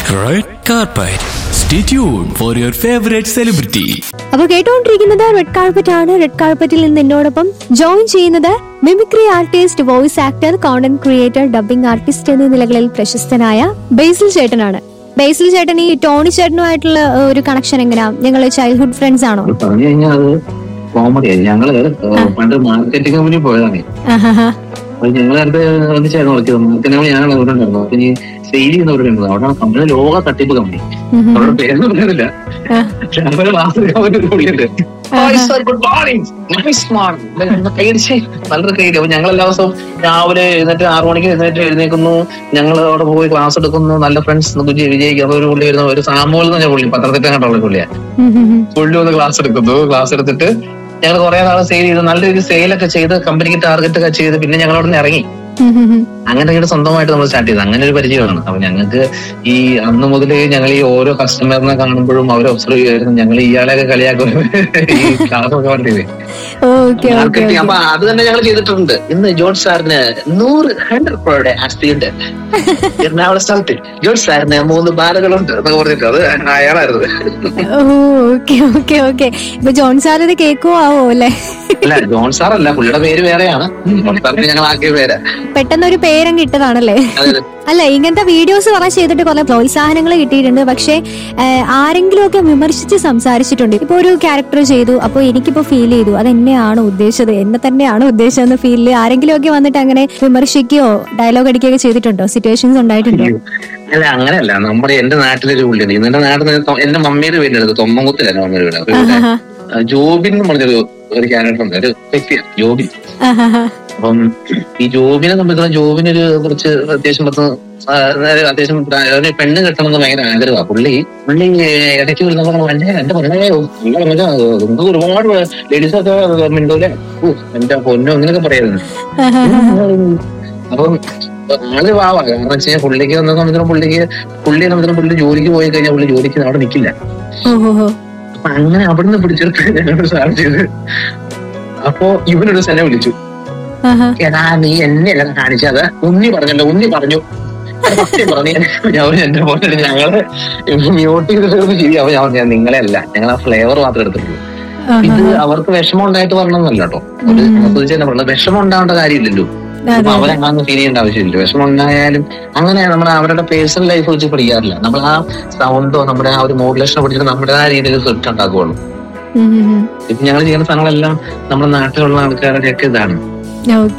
Red carpet. Stay tuned for your favorite celebrity. അപ്പൊ കേട്ടുകൊണ്ടിരിക്കുന്നത് red carpet ആണ് റെഡ് കാർപ്പറ്റിൽ നിന്ന് എന്നോടൊപ്പം ജോയിൻ ചെയ്യുന്നത് mimicry artist voice actor content creator dubbing artist എന്നീ നിലകളിൽ പ്രശസ്തനായ ബേസിൽ ചേട്ടനാണ് ബേസിൽ ചേട്ടൻ ഈ ടോണി ചേട്ടനുമായിട്ടുള്ള ഏഹ്, ഒരു കണക്ഷൻ എങ്ങനെയാ ഞങ്ങൾ ചൈൽഡ്ഹുഡ് ഫ്രണ്ട്സ് ആണോ പറഞ്ഞു കഴിഞ്ഞാൽ അത് കോമഡിയായി ഞങ്ങള് ഏഹ്, പണ്ട് മാർക്കറ്റിംഗ് കമ്പനി പോയതാണ് ആഹാഹാ. അപ്പൊ ഞങ്ങൾ അടുത്ത് ഒന്നിച്ചായിരുന്നു വിളിച്ചത് മാർക്കറ്റിംഗ് കമ്പനി ഞാനാണ് അവിടെ ഉണ്ടായിരുന്നത് അപ്പൊ ഇനി സെയിൽ ചെയ്യുന്നവരുടെ ഉണ്ടായിരുന്നു അവിടെ കമ്പനി ലോക തട്ടിപ്പ് കമ്പനി ഉം ഉം. അവരുടെ പേരൊന്നും പറയുന്നില്ല ആ. പക്ഷെ അവരുടെ ക്ലാസ് ഒരു പുള്ളിയുണ്ട് ഗുഡ് മോർണിംഗ് നൈസ് മോർണിംഗ് കൈയടിച്ചേ നല്ലൊരു കൈയടി അപ്പൊ ഞങ്ങൾ എല്ലാ ദിവസവും രാവിലെ എഴുന്നേറ്റ് ആറു മണിക്ക് എഴുന്നേറ്റ് എഴുന്നേക്കുന്നു ഞങ്ങൾ അവിടെ പോയി ക്ലാസ് എടുക്കുന്നു നല്ല ഫ്രണ്ട്സ് വിജയിക്കും അപ്പൊ ഒരു പുള്ളി വരുന്ന ഒരു സാമൂഹ്യം എന്ന് പറഞ്ഞ പുള്ളി പത്രത്തിൽ കണ്ടുള്ള പുള്ളിയാണ് ഉം ഉം ഉം. പുള്ളി ഒന്ന് ക്ലാസ് എടുക്കുന്നു ക്ലാസ് എടുത്തിട്ട് ഞങ്ങൾ കുറെ നാള് സെയിൽ ചെയ്ത് നല്ല രീതിയിൽ സെയിലൊക്കെ ചെയ്ത് കമ്പനിക്ക് ടാർഗറ്റ് ഒക്കെ ചെയ്ത് പിന്നെ ഞങ്ങൾ അവിടെ നിന്ന് ഇറങ്ങി ഉം ഉം ഉം. അങ്ങനെ ഇങ്ങനെ സ്വന്തമായിട്ട് നമ്മൾ സ്റ്റാർട്ട് ചെയ്ത് അങ്ങനെ ഒരു പരിചയമാണ് അപ്പൊ ഞങ്ങൾക്ക് ഈ അന്ന് മുതൽ ഞങ്ങൾ ഈ ഓരോ കസ്റ്റമറിനെ കാണുമ്പോഴും അവരെ ഒബ്സർവ് ചെയ്യുമായിരുന്നു ഞങ്ങൾ ഇയാളെയൊക്കെ കളിയാക്കും ഈ ക്ലാസ് ഒക്കെ പറഞ്ഞത് ഓക്കെ ഓക്കെ മാർക്കറ്റിംഗ് അപ്പൊ അത് തന്നെ ഞങ്ങൾ ചെയ്തിട്ടുണ്ട് ഇന്ന് ജോർജ് സാറിന് നൂറ് ഹൺഡ്രഡ് ക്രോയുടെ ആസ്തിയുണ്ട് എറണാകുളം സ്ഥലത്ത് ജോർജ് സാറിന് മൂന്ന് ബാലകളുണ്ട് എന്നൊക്കെ പറഞ്ഞിട്ട് അത് അയാളായിരുന്നു ഓക്കെ ഓക്കെ ഓക്കെ ഇപ്പൊ ജോൺ സാർ ഇത് കേക്കോ ആവോ അല്ലെ അല്ല ജോൺ സാർ അല്ല പുള്ളിയുടെ പേര് വേറെയാണ് ജോൺ സാറിന് ഞങ്ങൾ ആക്കിയ പേര് പെട്ടെന്ന് ഒരു പേരങ്ങ് ഇട്ടതാണല്ലേ അതെ അല്ല ഇങ്ങനത്തെ വീഡിയോസ് കുറെ ചെയ്തിട്ട് കുറെ പ്രോത്സാഹനങ്ങൾ കിട്ടിയിട്ടുണ്ട് പക്ഷെ ആരെങ്കിലും ഒക്കെ വിമർശിച്ച് സംസാരിച്ചിട്ടുണ്ട് ഇപ്പൊ ഒരു ക്യാരക്ടർ ചെയ്തു അപ്പൊ എനിക്കിപ്പോ ഫീൽ ചെയ്തു അത് എന്നെയാണോ ഉദ്ദേശിച്ചത് എന്നെ തന്നെയാണോ ഉദ്ദേശിച്ചതെന്ന് ഫീലില് ആരെങ്കിലും ഒക്കെ വന്നിട്ട് അങ്ങനെ വിമർശിക്കുകയോ ഡയലോഗ് അടിക്കുകയോ ചെയ്തിട്ടുണ്ടോ സിറ്റുവേഷൻസ് ഉണ്ടായിട്ടുണ്ടോ അല്ല അങ്ങനെയല്ല നമ്മുടെ എന്റെ നാട്ടിലൊരു പുള്ളിയുണ്ട് ഇന്ന് എന്റെ നാട്ടിൽ നിന്ന് തൊ- എന്റെ മമ്മിയുടെ വീടിനടുത്ത് തൊമ്മങ്കുത്തിലാണ് മമ്മിയുടെ വീട് അപ്പൊ ഇവിടെ ആഹാഹാ. ആ, ജോബിൻ എന്ന് പറഞ്ഞൊരു ഒരു ക്യാരക്ടർ ഉണ്ട് ഒരു വ്യക്തിയാണ് ജോബിൻ ആഹാഹാ. അപ്പം ഈ ജോബിനെ സംബന്ധിച്ചിടത്തോളം ജോബിനൊരു കുറച്ച് അത്യാവശ്യം പത്ത് ആ, അതായത് അത്യാവശ്യം പ്രായ- ഒരു പെണ്ണ് കെട്ടണമെന്ന് ഭയങ്കര ആഗ്രഹമാണ് പുള്ളി പുള്ളി ഇടയ്ക്ക് വരുന്നപ്പോൾ വല്ല എന്റെ പൊന്നെ നല്ല പറഞ്ഞാ നിങ്ങൾക്ക് ഒരുപാട് ലേഡീസ് ഒക്കെ മിണ്ടൂലെ ഓ, എന്റെ പൊന്നോ അങ്ങനെയൊക്കെ പറയായിരുന്നു അപ്പം ആള് വാവാ കാരണം വെച്ച് കഴിഞ്ഞാൽ പുള്ളിക്ക് വന്ന സമയത്തിന് പുള്ളിക്ക് പുള്ളിയെ സംബന്ധിച്ചിടത്തോളം പുള്ളി ജോലിക്ക് പോയി കഴിഞ്ഞാൽ പുള്ളി ജോലിക്ക് അവിടെ നിൽക്കില്ല ഓഹോഹോ. അപ്പൊ അങ്ങനെ അവിടുന്ന് പിടിച്ചെടുത്ത് ഞങ്ങൾ സ്റ്റാർട്ട് ചെയ്ത് അപ്പോ ഇവനൊരു സ്ഥലം വിളിച്ചു ആഹാ. എടാ നീ എന്നെയല്ല കാണിച്ചത് ഉണ്ണി പറഞ്ഞല്ലോ ഉണ്ണി പറഞ്ഞു അത് സത്യം പറഞ്ഞു ഞാൻ എന്റെ പോലെ ഞങ്ങള് മ്യൂട്ട് ചെയ്തിട്ട് ശരി അപ്പൊ ഞാൻ പറഞ്ഞു, നിങ്ങളെ അല്ല ഞങ്ങൾ ആ ഫ്ലേവർ മാത്രം എടുത്തിട്ടുള്ളൂ ഇത് അവർക്ക് വിഷമം ഉണ്ടായിട്ട് പറഞ്ഞൊന്നല്ല കേട്ടോ ഒരു ആസ്വദിച്ചാൽ പറഞ്ഞത് വിഷമം ഉണ്ടാവേണ്ട കാര്യമില്ലല്ലോ അപ്പൊ അവരങ്ങനെ ഫീൽ ചെയ്യേണ്ട ആവശ്യമില്ല വിഷമം ഉണ്ടായാലും അങ്ങനെ നമ്മൾ അവരുടെ പേഴ്സണൽ ലൈഫ് വെച്ച് പഠിക്കാറില്ല നമ്മൾ ആ സൗണ്ടോ നമ്മുടെ ആ ഒരു മോഡുലേഷനോ പഠിച്ചിട്ട് നമ്മുടെ ആ രീതിയിൽ സ്ക്രിപ്റ്റ് ഉണ്ടാക്കുകയുള്ളൂ ഉം ഉം ഉം. ഇപ്പൊ ഞങ്ങൾ ചെയ്യുന്ന സാധനങ്ങളെല്ലാം നമ്മുടെ നാട്ടിലുള്ള ആൾക്കാരുടെ ഒക്കെ ഇതാണ് ഓക്കെ